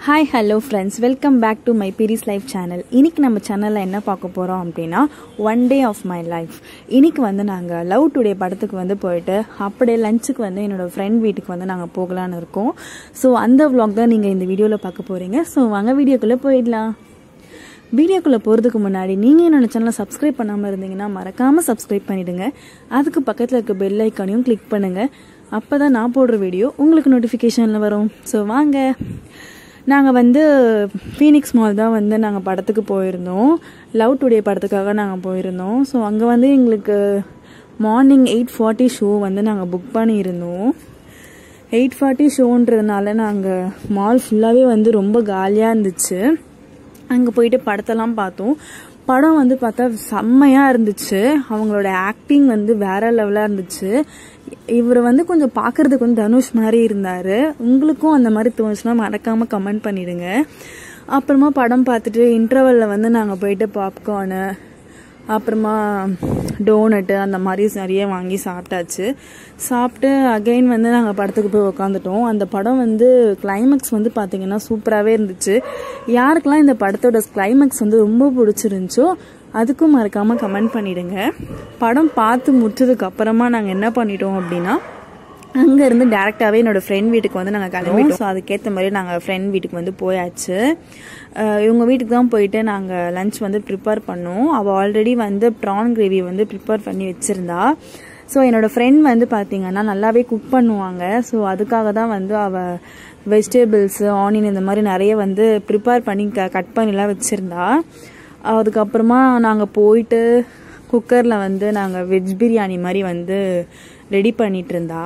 hi hello friends welcome back to my Peeris life channel இன்னைக்கு நம்ம சேனலில் என்ன பார்க்க போகிறோம் அப்படின்னா one day of my life இன்னைக்கு வந்து நாங்கள் லவ் டுடே படத்துக்கு வந்து போயிட்டு அப்படியே லஞ்சுக்கு வந்து என்னோட ஃப்ரெண்ட் வீட்டுக்கு வந்து நாங்கள் போகலான்னு இருக்கோம் ஸோ அந்த vlog தான் நீங்கள் இந்த வீடியோவில் பார்க்க போகிறீங்க ஸோ வாங்க வீடியோக்குள்ளே போயிடலாம் வீடியோக்குள்ளே போகிறதுக்கு முன்னாடி நீங்கள் என்னோட சேனலை சப்ஸ்கிரைப் பண்ணாமல் இருந்தீங்கன்னா மறக்காமல் சப்ஸ்கிரைப் பண்ணிடுங்க அதுக்கு பக்கத்தில் இருக்க பெல் ஐக்கானையும் கிளிக் பண்ணுங்கள் அப்போ தான் நான் போடுற வீடியோ உங்களுக்கு நோட்டிஃபிகேஷனில் வரும் ஸோ வாங்க நாங்கள் வந்து ஃபீனிக்ஸ் மால் தான் வந்து நாங்கள் படத்துக்கு போயிருந்தோம் லவ் டுடே படத்துக்காக நாங்கள் போயிருந்தோம் ஸோ அங்கே வந்து எங்களுக்கு மார்னிங் எயிட் ஃபார்ட்டி ஷோ வந்து நாங்கள் புக் பண்ணியிருந்தோம் எயிட் ஃபார்ட்டி ஷோன்றதுனால நாங்கள் மால் ஃபுல்லாகவே வந்து ரொம்ப காலியாக இருந்துச்சு அங்கே போயிட்டு படத்தெல்லாம் பார்த்தோம் படம் வந்து பார்த்தா செம்மையாக இருந்துச்சு அவங்களோட ஆக்டிங் வந்து வேற லெவலாக இருந்துச்சு இவர் வந்து கொஞ்சம் பார்க்கறதுக்கு வந்து தனுஷ் மாதிரி இருந்தார் உங்களுக்கும் அந்த மாதிரி தோணுச்சுன்னா மறக்காமல் கமெண்ட் பண்ணிடுங்க அப்புறமா படம் பார்த்துட்டு இன்டர்வலில் வந்து நாங்கள் போயிட்டு பாப்கார்னு அப்புறமா டோனட்டு அந்த மாதிரி நிறைய வாங்கி சாப்பிட்டாச்சு சாப்பிட்டு அகைன் வந்து நாங்கள் படத்துக்கு போய் உக்காந்துட்டோம் அந்த படம் வந்து கிளைமேக்ஸ் வந்து பார்த்தீங்கன்னா சூப்பராகவே இருந்துச்சு யாருக்கெல்லாம் இந்த படத்தோட கிளைமேக்ஸ் வந்து ரொம்ப பிடிச்சிருந்துச்சோ அதுக்கும் மறக்காமல் கமெண்ட் பண்ணிடுங்க படம் பார்த்து முடிச்சதுக்கு அப்புறமா நாங்கள் என்ன பண்ணிட்டோம் அப்படின்னா அங்கேருந்து டேரெக்டாகவே என்னோட ஃப்ரெண்ட் வீட்டுக்கு வந்து நாங்கள் கிளம்பிட்டோம் ஸோ அதுக்கேற்ற மாதிரி நாங்கள் ஃப்ரெண்ட் வீட்டுக்கு வந்து போயாச்சு அஹ் இவங்க வீட்டுக்கு தான் போயிட்டு நாங்கள் லஞ்ச் வந்து ப்ரிப்பேர் பண்ணோம் அவள் ஆல்ரெடி வந்து ப்ரான் கிரேவி வந்து ப்ரிப்பேர் பண்ணி வச்சுருந்தா ஸோ என்னோட ஃப்ரெண்ட் வந்து பார்த்தீங்கன்னா நல்லாவே குக் பண்ணுவாங்க ஸோ அதுக்காக தான் வந்து அவள் வெஜிடபிள்ஸு ஆனியன் இந்த மாதிரி நிறைய வந்து ப்ரிப்பேர் பண்ணி க கட் பண்ணிலாம் வச்சுருந்தா அதுக்கப்புறமா நாங்கள் போயிட்டு குக்கரில் வந்து நாங்கள் வெஜ் பிரியாணி மாதிரி வந்து ரெடி பண்ணிட்டு இருந்தா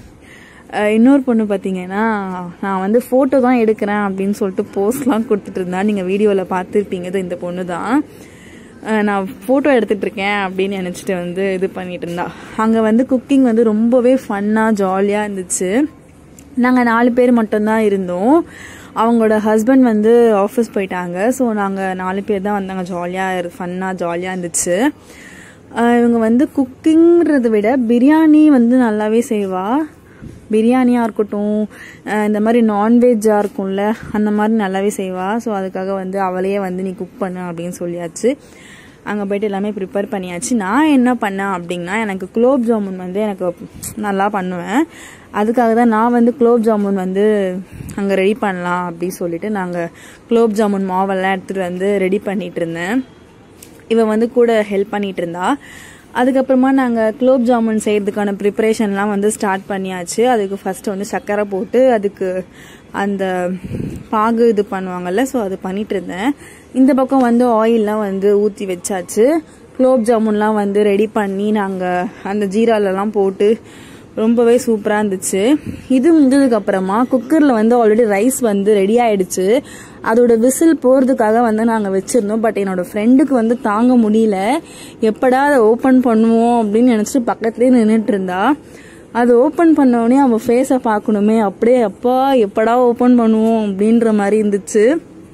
அஹ் இன்னொரு பொண்ணு பார்த்தீங்கன்னா நான் வந்து ஃபோட்டோ தான் எடுக்கிறேன் அப்படின்னு சொல்லிட்டு போஸ்ட்லாம் கொடுத்துட்டு இருந்தா நீங்கள் வீடியோவில் பார்த்துருப்பீங்க இது இந்த பொண்ணு தான் அஹ் நான் ஃபோட்டோ எடுத்துட்டு இருக்கேன் அப்படின்னு நினச்சிட்டு வந்து இது பண்ணிட்டு இருந்தா அங்கே வந்து குக்கிங் வந்து ரொம்பவே ஃபன்னாக ஜாலியாக இருந்துச்சு நாங்கள் நாலு பேர் மட்டும்தான் இருந்தோம் அவங்களோட ஹஸ்பண்ட் வந்து ஆஃபீஸ் போயிட்டாங்க ஸோ நாங்கள் நாலு பேர் தான் வந்தாங்க ஜாலியாக ஃபன்னாக ஜாலியாக இருந்துச்சு ஆஹ் இவங்க வந்து குக்கிங்கிறத விட பிரியாணி வந்து நல்லாவே செய்வா பிரியாணியாக இருக்கட்டும் ஆஹ் இந்த மாதிரி நான்வெஜ்ஜாக இருக்கும்ல அந்த மாதிரி நல்லாவே செய்வா ஸோ அதுக்காக வந்து அவளையே வந்து நீ குக் பண்ணு அப்படின்னு சொல்லியாச்சு அங்கே போயிட்டு எல்லாமே ப்ரிப்பேர் பண்ணியாச்சு நான் என்ன பண்ணேன் அப்படின்னா எனக்கு குலோப் ஜாமுன் வந்து எனக்கு நல்லா பண்ணுவேன் அதுக்காக தான் நான் வந்து குலோப் ஜாமுன் வந்து அங்கே ரெடி பண்ணலாம் அப்படின்னு சொல்லிட்டு நாங்கள் குலோப் ஜாமுன் மாவெல்லாம் எடுத்துகிட்டு வந்து ரெடி பண்ணிட்டு இருந்தேன் இவன் வந்து கூட ஹெல்ப் பண்ணிட்டு இருந்தா அதுக்கப்புறமா நாங்கள் குலோப் ஜாமுன் செய்யறதுக்கான ப்ரிப்பரேஷன்லாம் வந்து ஸ்டார்ட் பண்ணியாச்சு அதுக்கு ஃபர்ஸ்ட் வந்து சர்க்கரை போட்டு அதுக்கு அந்த பாகு இது பண்ணுவாங்கல்ல ஸோ அது பண்ணிட்டு இருந்தேன் இந்த பக்கம் வந்து ஆயில்லாம் வந்து ஊற்றி வச்சாச்சு குலோப் ஜாமுன்லாம் வந்து ரெடி பண்ணி நாங்கள் அந்த ஜீராலெல்லாம் போட்டு ரொம்பவே சூப்பராக இருந்துச்சு இது முடிஞ்சதுக்கு அப்புறமா குக்கரில் வந்து ஆல்ரெடி ரைஸ் வந்து ரெடி ஆயிடுச்சு அதோட விசில் போகிறதுக்காக வந்து நாங்கள் வச்சுருந்தோம் பட் என்னோட ஃப்ரெண்டுக்கு வந்து தாங்க முடியல எப்படா அதை ஓப்பன் பண்ணுவோம் அப்படின்னு நினச்சிட்டு பக்கத்துலேயே நின்றுட்டு இருந்தா அது ஓப்பன் பண்ணோடனே அவள் ஃபேஸை பார்க்கணுமே அப்படியே அப்பா எப்படா ஓப்பன் பண்ணுவோம் அப்படின்ற மாதிரி இருந்துச்சு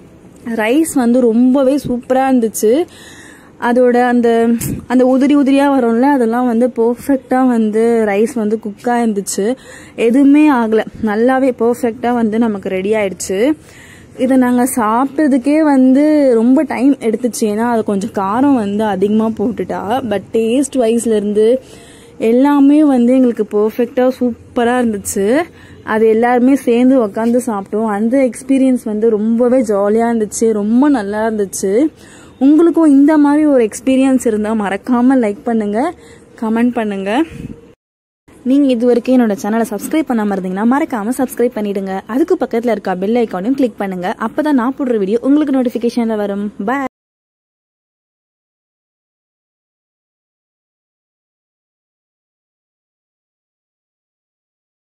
ரைஸ் வந்து ரொம்பவே சூப்பராக இருந்துச்சு அதோட அந்த அந்த உதிரி உதிரியாக வரும்ல அதெல்லாம் வந்து பர்ஃபெக்டாக வந்து ரைஸ் வந்து குக்காக இருந்துச்சு எதுவுமே ஆகலை நல்லாவே பர்ஃபெக்டாக வந்து நமக்கு ரெடி ஆயிடுச்சு இதை நாங்கள் சாப்பிட்டதுக்கே வந்து ரொம்ப டைம் எடுத்துச்சு ஏன்னா அது கொஞ்சம் காரம் வந்து அதிகமாக போட்டுட்டா பட் டேஸ்ட் வைஸ்லேருந்து எல்லாமே வந்து எங்களுக்கு பர்ஃபெக்டாக சூப்பராக இருந்துச்சு அது எல்லாருமே சேர்ந்து உக்காந்து சாப்பிட்டோம் அந்த எக்ஸ்பீரியன்ஸ் வந்து ரொம்பவே ஜாலியாக இருந்துச்சு ரொம்ப நல்லா இருந்துச்சு உங்களுக்கும் இந்த மாதிரி ஒரு எக்ஸ்பீரியன்ஸ் இருந்தால் மறக்காமல் லைக் பண்ணுங்கள் கமெண்ட் பண்ணுங்கள் நீங்கள் இது வரைக்கும் என்னோட சேனலை சப்ஸ்கிரைப் பண்ணாமல் இருந்தீங்கன்னா மறக்காமல் சப்ஸ்கிரைப் பண்ணிடுங்க அதுக்கு பக்கத்தில் இருக்க பெல் ஐக்கானையும் கிளிக் பண்ணுங்கள் அப்போ தான் நான் போடுற வீடியோ உங்களுக்கு நோட்டிஃபிகேஷனில் வரும் பாய்